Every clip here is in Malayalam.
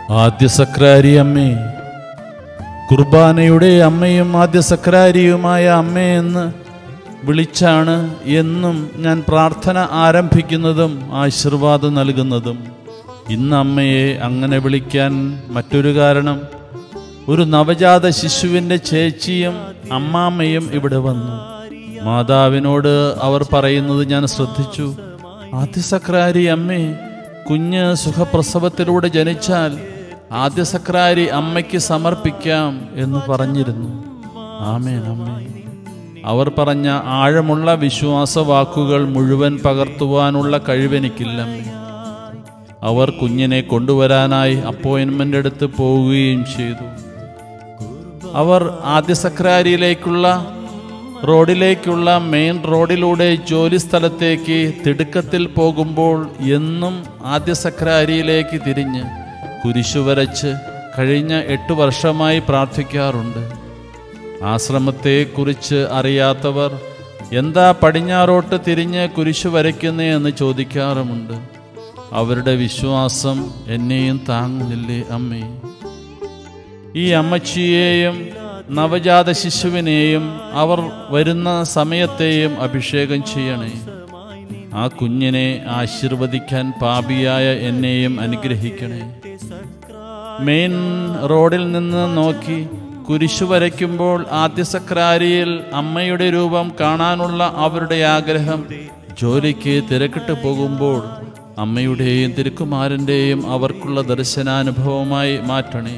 ആദ്യ സക്രാരി അമ്മേ കുർബാനയുടെ അമ്മയും ആദ്യ സക്രാരിയുമായ അമ്മയെന്ന് വിളിച്ചാണ് എന്നും ഞാൻ പ്രാർത്ഥന ആരംഭിക്കുന്നതും ആശീർവാദം നൽകുന്നതും ഇന്ന് അമ്മയെ അങ്ങനെ വിളിക്കാൻ മറ്റൊരു കാരണം ഒരു നവജാത ശിശുവിൻ്റെ ചേച്ചിയും അമ്മാമ്മയും ഇവിടെ വന്നു മാതാവിനോട് അവർ പറയുന്നത് ഞാൻ ശ്രദ്ധിച്ചു ആദ്യ സക്രാരി അമ്മേ കുഞ്ഞ് സുഖപ്രസവത്തിലൂടെ ജനിച്ചാൽ ആദ്യ സക്രാരി അമ്മയ്ക്ക് സമർപ്പിക്കാം എന്ന് പറഞ്ഞിരുന്നു ആമേൻ അമ്മേ അവർ പറഞ്ഞ ആഴമുള്ള വിശ്വാസ വാക്കുകൾ മുഴുവൻ പകർത്തുവാനുള്ള കഴിവെനിക്കില്ലമ്മേ അവർ കുഞ്ഞിനെ കൊണ്ടുവരാനായി അപ്പോയിൻമെൻ്റ് എടുത്ത് പോവുകയും ചെയ്തു അവർ ആദ്യ സക്രാരിയിലേക്കുള്ള റോഡിലേക്കുള്ള മെയിൻ റോഡിലൂടെ ജോലി സ്ഥലത്തേക്ക് തിടുക്കത്തിൽ പോകുമ്പോൾ എന്നും ആദ്യ സക്രാരിയിലേക്ക് തിരിഞ്ഞ് കുരിശു വരച്ച് കഴിഞ്ഞ എട്ട് വർഷമായി പ്രാർത്ഥിക്കാറുണ്ട് ആശ്രമത്തെക്കുറിച്ച് അറിയാത്തവർ എന്താ പടിഞ്ഞാറോട്ട് തിരിഞ്ഞ് കുരിശു വരയ്ക്കുന്നേ എന്ന് ചോദിക്കാറുമുണ്ട് അവരുടെ വിശ്വാസം എന്നെയും താങ്ങുന്നില്ലേ അമ്മേ ഈ അമ്മച്ചിയെയും നവജാത ശിശുവിനെയും അവർ വരുന്ന സമയത്തെയും അഭിഷേകം ചെയ്യണേ ആ കുഞ്ഞിനെ ആശീർവദിക്കാൻ പാപിയായ എന്നെയും അനുഗ്രഹിക്കണേ മെയിൻ റോഡിൽ നിന്ന് നോക്കി കുരിശു വരയ്ക്കുമ്പോൾ ആദ്യ സക്രാരിയിൽ അമ്മയുടെ രൂപം കാണാനുള്ള അവരുടെ ആഗ്രഹം ജോലിക്ക് തിരക്കിട്ട് പോകുമ്പോൾ അമ്മയുടെയും തിരുക്കുമാരൻ്റെയും അവർക്കുള്ള ദർശനാനുഭവമായി മാറ്റണേ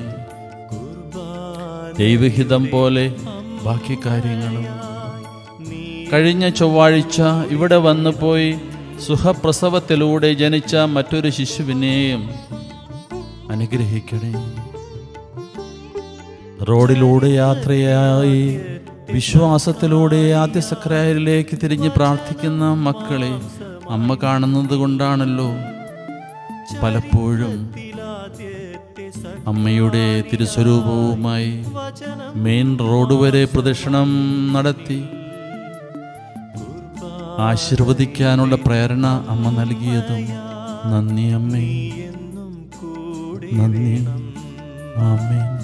ദൈവഹിതം പോലെ ബാക്കി കാര്യങ്ങളും കഴിഞ്ഞ ചൊവ്വാഴ്ച ഇവിടെ വന്നു പോയി സുഖപ്രസവത്തിലൂടെ ജനിച്ച മറ്റൊരു ശിശുവിനെയും അനുഗ്രഹിക്കണേ റോഡിലൂടെ യാത്രയായി വിശ്വാസത്തിലൂടെ ആദ്യ സക്രാരിലേക്ക് തിരിഞ്ഞ് പ്രാർത്ഥിക്കുന്ന മക്കളെ അമ്മ കാണുന്നത് കൊണ്ടാണല്ലോ പലപ്പോഴും അമ്മയുടെ തിരുസ്വരൂപവുമായി മെയിൻ റോഡ് വരെ പ്രദക്ഷിണം നടത്തി ആശീർവദിക്കാനുള്ള പ്രേരണ അമ്മ നൽകിയതും നന്ദി അമ്മേ നന്ദി ആമേൻ